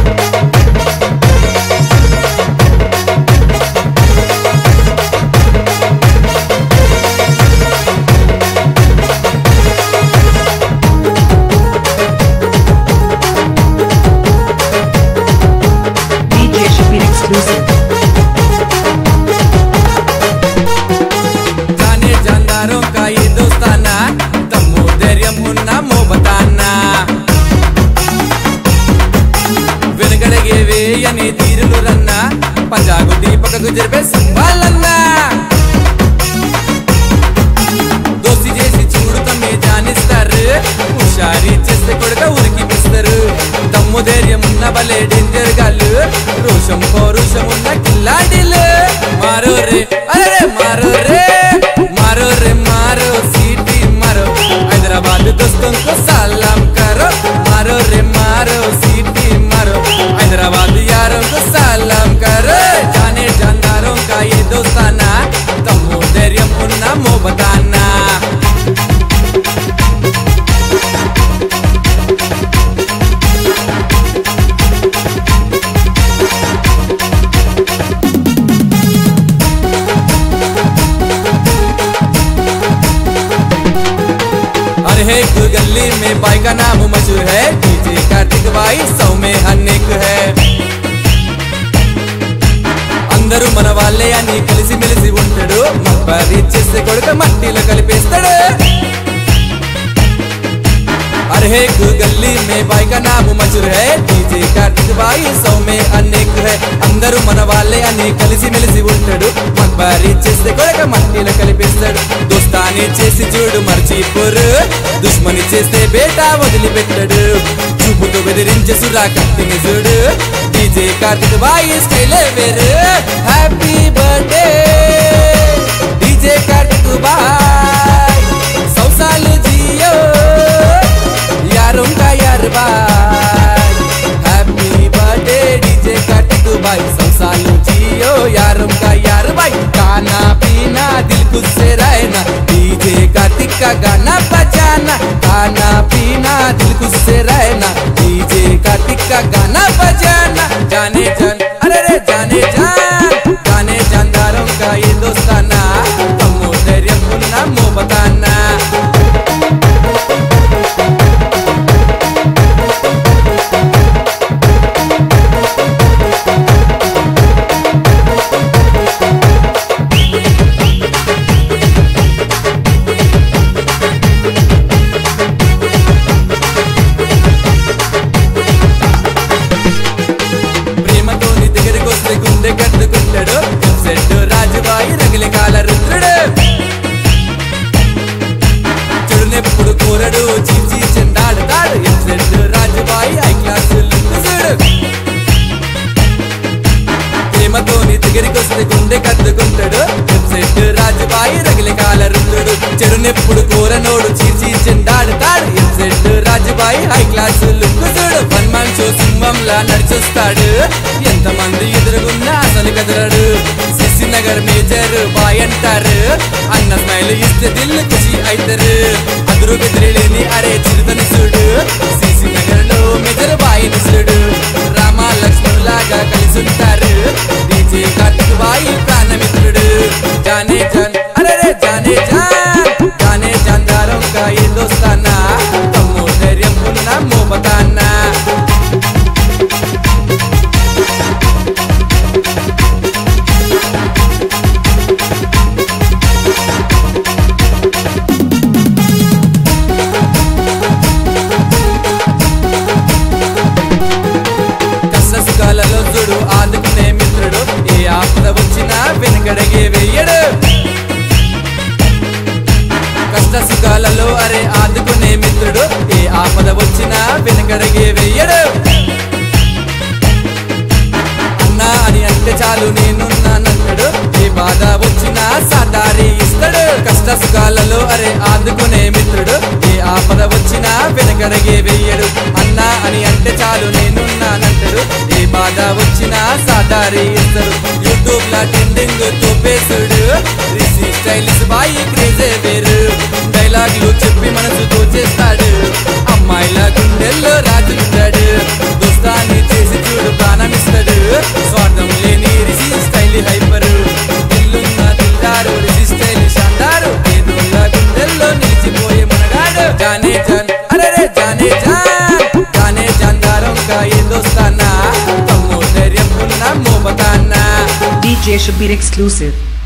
DJ Shapir exclusive. जाने जानदारों का ये दोस्ताना तम्मू ధైర్యం ఉన్న మోబతాన్నా వెనుకడగేవే అని తీరులు రన్నా పంజాగు దీపకకు జరిపే సంబాలన్నా దోస్తి చేసి చూడు తమ్మే జానిస్తారు హుషారి చేస్తే కొడుక ఉరికిపిస్తారు దమ్ము ధైర్యం ఉన్న భలే డేంజర్ గాళ్ళు రోషం పౌరుషం ఉన్న కిల్లాడిలు మారో రే అరే మారో రే मारो रे मारो सीटी मारो हैदराबाद दोस्तों को सलाम करो मारो रे मारो सीटी मारो हैदराबाद यारों को सलाम करो जाने जानदारों का ये दोस्ताना तमो धैर्य उन्ना मो बताना हर एक गली में बाई का नाम मशहूर है डीजे कार्तिक बाई सौ में हनेक है అందరూ మన వాళ్ళే అని కలిసి మెలిసి ఉంటాడు మబ్బరి చేస్తే కొడుక మట్టిలో కలిపేస్తాడు हर एक गली में बाई का नाम मशहूर है डीजे कार्तिक बाई सौ में अनेक है అందరూ మన వాళ్ళే అని కలిసి మెలిసి ఉంటాడు మక్బారి చేస్తే కొడక మట్టిలో కలిపేస్తాడు దోస్తాని చేసి చూడు మర్చిపోరు దుష్మని చేస్తే బేటా వదిలిపెట్టాడు చూపుతో బెదిరించే సురా కత్తిని చూడు డీజే కార్తిక్ బాయి స్టైల్ వేరు హ్యాపీ బర్త్డే డీజే కార్తిక్ బాయ్ सौ साल जियो यारों का यार भाई हैप्पी बर्थडे डीजे कार्तिक भाई सौ साल जियो यारों का यार भाई खाना पीना दिल खुश से रहना डीजे कार्तिक का गाना बजाना खाना पीना दिल खुश से रहना डीजे कार्तिक का गाना बजाना जाने जान अरे रे जाने जान जाने जानदारों का ये दोस्ताना कमो धैर्य मुन्ना मो बताना ప్రేమతో నీ దగ్గరికి వస్తే గుండె కట్టుకుంటాడు సెట్ రాజుబాయి రగిలి కాల రుద్రుడు చెడునెప్పుడు కోరడు చీచి చెండాడుతాడు సెట్ రాజుబాయి ఐ క్లాస్ లుక్కుసుడు ప్రేమతో నీ దగ్గరికి వస్తే గుండె కట్టుకుంటాడు సెట్ రాజుబాయి రగిలి కాల రుద్రుడు చెడునెప్పుడు కోరనోడు చీచి చెండాడుతాడు సెట్ రాజుబాయి హై క్లాస్ లుక్ చూడు వన్ మ్యాన్ షో సింహంలా నడిచొస్తాడు ఎంతమంది ఎదురుగున్నా అసలు కదలడు సిసి నగర్ మేజర్ బాయ్ అంటారు అన్న స్మైల్ ఇస్తే దిల్ ఖుషి అవుతారు అదురు బెదిరిలేని అరే చిరుతని చూడు సిసి నగర్ లో మేజర్ బాయ్ చూడు రామ లక్ష్మణ్ లాగా కలిసి ఉంటారు డీజే కార్తిక్ బాయి ప్రాణమిత్రుడు జానే జాన్ అరే రే జానే జాన్ జానే జాన్దారం का ये दोस्ताना तमो धैर्य मुन्ना मो बताना కష్ట సుఖాలలో చూడు ఆదుకునే మిత్రుడు ఏ ఆపద వచ్చినా వెనకడగే వెయ్యడు కష్ట సుఖాలలో అరే ఆదుకునే మిత్రుడు ఏ ఆపద వచ్చినా వెనకడగే వెయ్యడు అన్నా అని అంటే చాలు నేనున్నానంటాడు ఏ బాధ వచ్చినా సాదారి ఇస్తాడు కష్ట సుఖాలలో అరే ఆదుకునే మిత్రుడు ఏ ఆపద వచ్చినా వెనకడగే వెయ్యడు అన్నా అని అంటే చాలు నేనున్నానంటాడు ఏ బాధ వచ్చినా సాదారి ఇస్తాడు యూట్యూబ్ లా ట్రెండింగ్ తోపేసుడు రిసి స్టైలిష్ బాయి క్రేజే వేరు డైలాగులు చెప్పి మనసు దోచేస్తాడు అమ్మాయిల గుండెల్లో రాజుంటాడు దోస్తాన్ని చేసి చూడు DJ Shabir exclusive.